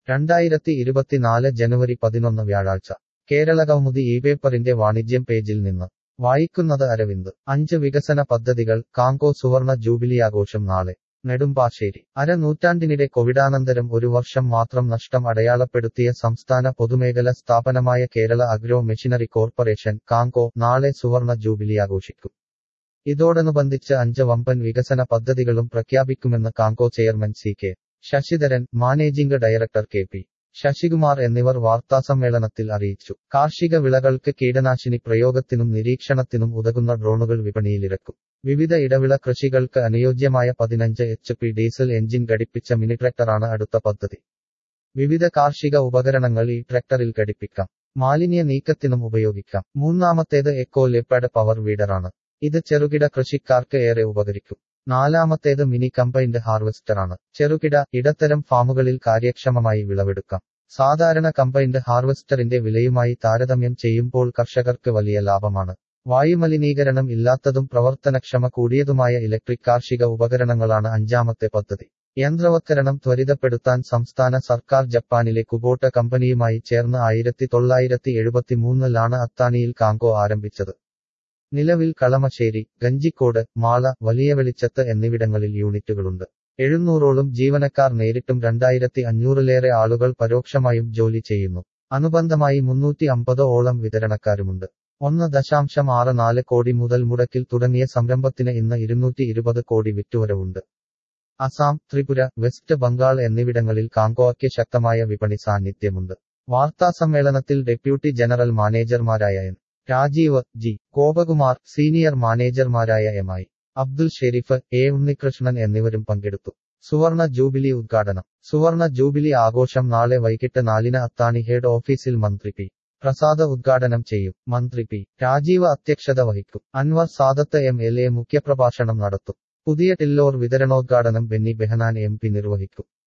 രണ്ടായിരത്തി ഇരുപത്തിനാല് ജനുവരി പതിനൊന്ന് വ്യാഴാഴ്ച കേരള കൗമുദി ഈ പേപ്പറിന്റെ വാണിജ്യം പേജിൽ നിന്ന് വായിക്കുന്നത് അരവിന്ദ് അഞ്ച് വികസന പദ്ധതികൾ കാങ്കോ സുവർണ ജൂബിലി ആഘോഷം നാളെ നെടുമ്പാശ്ശേരി അര നൂറ്റാണ്ടിനിടെ കോവിഡാനന്തരം ഒരു വർഷം മാത്രം നഷ്ടം അടയാളപ്പെടുത്തിയ സംസ്ഥാന പൊതുമേഖല സ്ഥാപനമായ Kerala agro machinery corporation Kamco നാളെ സുവർണ ജൂബിലി ആഘോഷിക്കും ഇതോടനുബന്ധിച്ച് അഞ്ച് വമ്പൻ വികസന പദ്ധതികളും പ്രഖ്യാപിക്കുമെന്ന് Kamco chairman C K Sasidharan managing director K P Sasikumar എന്നിവർ വാർത്താസമ്മേളനത്തിൽ അറിയിച്ചു കാർഷിക വിളകൾക്ക് കീടനാശിനി പ്രയോഗത്തിനും നിരീക്ഷണത്തിനും ഉതകുന്ന ഡ്രോണുകൾ വിപണിയിലിറക്കും വിവിധ ഇടവിള കൃഷികൾക്ക് അനുയോജ്യമായ പതിനഞ്ച് എച്ച് പി ഡീസൽ എഞ്ചിൻ ഘടിപ്പിച്ച മിനി ട്രാക്ടറാണ് അടുത്ത പദ്ധതി വിവിധ കാർഷിക ഉപകരണങ്ങൾ ഈ ട്രാക്ടറിൽ ഘടിപ്പിക്കാം മാലിന്യ നീക്കത്തിനും ഉപയോഗിക്കാം മൂന്നാമത്തേത് എക്കോ ലെപ്പഡ് പവർ വീഡറാണ് ഇത് ചെറുകിട കൃഷിക്കാർക്ക് ഏറെ ഉപകരിക്കും നാലാമത്തേത് മിനി കമ്പൈൻഡ് ഹാർവെസ്റ്ററാണ് ചെറുകിട ഇടത്തരം ഫാമുകളിൽ കാര്യക്ഷമമായി വിളവെടുക്കാം സാധാരണ കമ്പൈൻഡ് ഹാർവെസ്റ്ററിന്റെ വിലയുമായി താരതമ്യം ചെയ്യുമ്പോൾ കർഷകർക്ക് വലിയ ലാഭമാണ് വായുമലിനീകരണം ഇല്ലാത്തതും പ്രവർത്തനക്ഷമ കൂടിയതുമായ ഇലക്ട്രിക് കാർഷിക ഉപകരണങ്ങളാണ് അഞ്ചാമത്തെ പദ്ധതി യന്ത്രവത്കരണം ത്വരിതപ്പെടുത്താൻ സംസ്ഥാന സർക്കാർ ജപ്പാനിലെ കുബോട്ട കമ്പനിയുമായി ചേർന്ന് ആയിരത്തി തൊള്ളായിരത്തി എഴുപത്തിമൂന്നിലാണ് അത്താണിയിൽ കാങ്കോ ആരംഭിച്ചത് നിലവിൽ കളമശ്ശേരി ഗഞ്ചിക്കോട് മാള വലിയ വെളിച്ചത്ത് എന്നിവിടങ്ങളിൽ യൂണിറ്റുകളുണ്ട് എഴുന്നൂറോളം ജീവനക്കാർ നേരിട്ടും രണ്ടായിരത്തി അഞ്ഞൂറിലേറെ ആളുകൾ പരോക്ഷമായും ജോലി ചെയ്യുന്നു അനുബന്ധമായി മുന്നൂറ്റി അമ്പത് ഓളം വിതരണക്കാരുമുണ്ട് ഒന്ന് ദശാംശം ആറ് നാല് കോടി മുതൽ മുടക്കിൽ തുടങ്ങിയ സംരംഭത്തിന് ഇന്ന് ഇരുന്നൂറ്റി ഇരുപത് കോടി വിറ്റുവരവുണ്ട് അസാം ത്രിപുര വെസ്റ്റ് ബംഗാൾ എന്നിവിടങ്ങളിൽ കാങ്കോയ്ക്ക് ശക്തമായ വിപണി സാന്നിധ്യമുണ്ട് വാർത്താസമ്മേളനത്തിൽ ഡെപ്യൂട്ടി ജനറൽ മാനേജർമാരായ N Rajeev G Gopakumar senior മാനേജർമാരായ M I Abdul Shareef A Unnikrishnan എന്നിവരും പങ്കെടുത്തു സുവർണ ജൂബിലി ഉദ്ഘാടനം സുവർണ ജൂബിലി ആഘോഷം നാളെ വൈകിട്ട് നാലിന് അത്താണി ഹെഡ് ഓഫീസിൽ മന്ത്രി പി പ്രസാദ് ഉദ്ഘാടനം ചെയ്യും മന്ത്രി പി രാജീവ് അധ്യക്ഷത വഹിക്കും Anwar Sadath M L A മുഖ്യപ്രഭാഷണം നടത്തും പുതിയ ടില്ലോർ വിതരണോദ്ഘാടനം ബെന്നി ബെഹനാൻ എം പി നിർവഹിക്കും